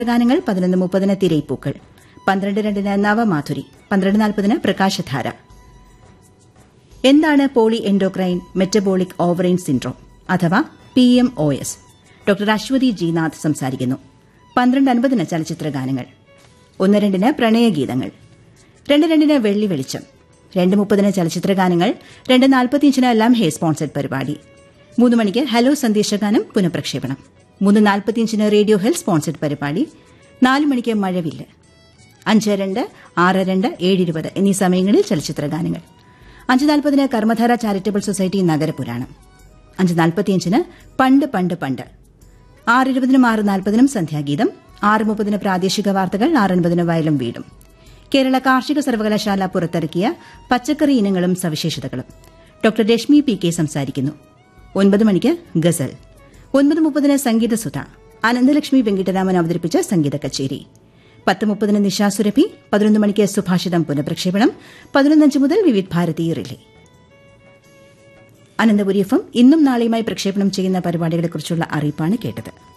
ഗാനങ്ങൾ പതിനൊന്ന് മുപ്പതിന് തിരയിപ്പൂക്കൾ പന്ത്രണ്ട് രണ്ടിന് നവമാധുരി പന്ത്രണ്ട് നാൽപ്പതിന് പ്രകാശധാര എന്താണ് poly endocrine metabolic ovarian syndrome അഥവാ P M O S doctor Aswathy Jinath സംസാരിക്കുന്നു പന്ത്രണ്ട് അൻപതിന് ചലച്ചിത്ര ഗാനങ്ങൾ ഒന്ന് രണ്ടിന് പ്രണയഗീതങ്ങൾ രണ്ട് രണ്ടിന് വെള്ളി വെളിച്ചം രണ്ട് മുപ്പതിന് ചലച്ചിത്ര ഗാനങ്ങൾ രണ്ട് നാൽപ്പത്തിയഞ്ചിന് ലംഹെ സ്പോൺസർഡ് പരിപാടി മൂന്ന് മണിക്ക് ഹലോ സന്ദേശഗാനം പുനഃപ്രക്ഷേപണം മൂന്ന് നാൽപ്പത്തിയഞ്ചിന് റേഡിയോ ഹെൽത്ത് സ്പോൺസർഡ് പരിപാടി നാല് മണിക്ക് മഴവില്ല് അഞ്ച് രണ്ട് ആറ് രണ്ട് ഏഴ് ഇരുപത് എന്നീ സമയങ്ങളിൽ ചലച്ചിത്ര ഗാനങ്ങൾ അഞ്ച് നാൽപ്പതിന് കർമ്മധാര ചാരിറ്റബിൾ സൊസൈറ്റി നഗരപുരാണം അഞ്ച് നാൽപ്പത്തിയഞ്ചിന് പണ്ട് പണ്ട് പണ്ട് ആറ് ഇരുപതിനും ആറ് നാൽപ്പതിനും സന്ധ്യാഗീതം ആറ് മുപ്പതിന് പ്രാദേശിക വാർത്തകൾ ആറ് അൻപതിന് വയലും വീടും കേരള കാർഷിക സർവകലാശാല പുറത്തിറക്കിയ പച്ചക്കറി ഇനങ്ങളും സവിശേഷതകളും ഡോക്ടർ രശ്മി പി കെ സംസാരിക്കുന്നു ഒൻപത് മണിക്ക് ഗസൽ ഒൻപത് മുപ്പതിന് സംഗീതസുധ അനന്തലക്ഷ്മി വെങ്കിട്ടരാമൻ അവതരിപ്പിച്ച സംഗീത കച്ചേരി പത്ത് മുപ്പതിന് നിശാസുരഭി പതിനൊന്ന് മണിക്ക് സുഭാഷിതം പുനഃപ്രക്ഷേപണം പതിനൊന്നഞ്ച് മുതൽ Vividh Bharati relay Ananthapuri F M ഇന്നും നാളെയുമായി പ്രക്ഷേപണം ചെയ്യുന്ന പരിപാടികളെക്കുറിച്ചുള്ള അറിയിപ്പാണ് കേട്ടത്